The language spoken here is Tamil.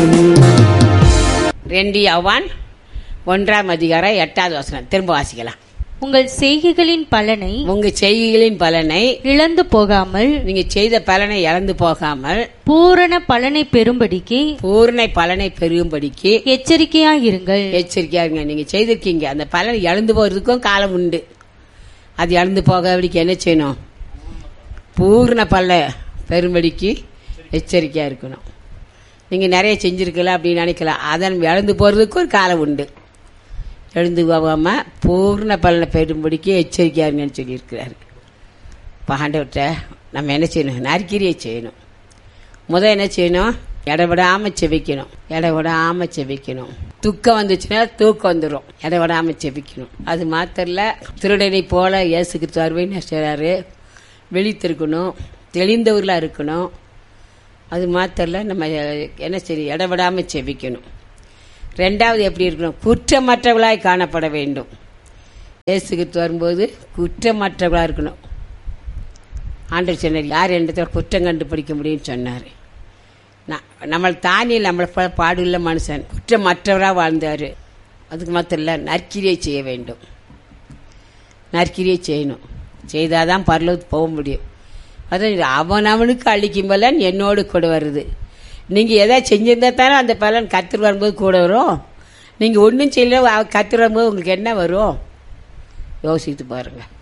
ரெண்டு யவான் ஒன்றாம் அதிகாரம் எட்டாவது வசனம் திரும்ப வாசிக்கலாம் உங்கள் செய்கைகளின் பலனை உங்க செய்கைகளின் பலனை இழந்து போகாமல் நீங்க செய்த பலனை இழந்து போகாமல் பூரண பலனை பெறும்படிக்கு பூர்ண பலனை பெருகும்படிக்கு எச்சரிக்கையாயிருங்கள் எச்சரிக்கையா இருங்க நீங்க செய்திருக்கீங்க அந்த பலன் இழந்து போறதுக்கும் காலம் உண்டு அது இழந்து போகாதபடிக்கு என்ன செய்யணும் பூர்ண பல பெரும்படிக்கு எச்சரிக்கையா இருக்கணும் நீங்க நிறைய செஞ்சிருக்கலாம் அப்படின்னு நினைக்கலாம் அதன் இழந்து போறதுக்கு ஒரு காலம் உண்டு எழுந்து போகாம பூர்ண பலனை பெறும்படிக்கு எச்சரிக்கையா இருங்கன்னு சொல்லியிருக்கிறாரு இப்போ ஆண்டவர்கிட்ட நம்ம என்ன செய்யணும் நற்கிரியை செய்யணும் முத என்ன செய்யணும் இடவிடாம செவிக்கணும் இடவிடாம செவிக்கணும் துக்கம் வந்துச்சுன்னா தூக்கம் வந்துடும் இடவிடாம செவிக்கணும் அது மாத்திரல திருடனை போல இயேசு கிறிஸ்து வருவேன்னு செய்கிறாரு விழித்திருக்கணும் தெளிந்தவர்களா இருக்கணும் அது மாத்திரல நம்ம என்ன செய்ய இடவிடாம செவிக்கணும் ரெண்டாவது எப்படி இருக்கணும் குற்றமற்றவர்களாய் காணப்பட வேண்டும் இயேசு கிறிஸ்து வரும்போது குற்றமற்றவர்களா இருக்கணும் ஆண்டவர் சொன்னார் யார் இடத்துல குற்றம் கண்டுபிடிக்க முடியும்னு சொன்னார் நம்மளை தானி நம்மளை போல பாடுள்ள மனுஷன் குற்றமற்றவராக வாழ்ந்தார் அதுக்கு மாத்திரம் இல்லை நற்கிரியை செய்ய வேண்டும் நற்கிரியை செய்யணும் செய்தாதான் பரலோகத்துக்கு போக முடியும் அதான் அவன் அவனுக்கு அழிக்கும் பலன் என்னோடு கூட வருது நீங்கள் எதாவது செஞ்சிருந்தா தானே அந்த பலன் கத்திர வரும்போது கூட வரும் நீங்கள் ஒன்றும் செய்யல கத்திர வரும்போது உங்களுக்கு என்ன வரும் யோசித்து பாருங்கள்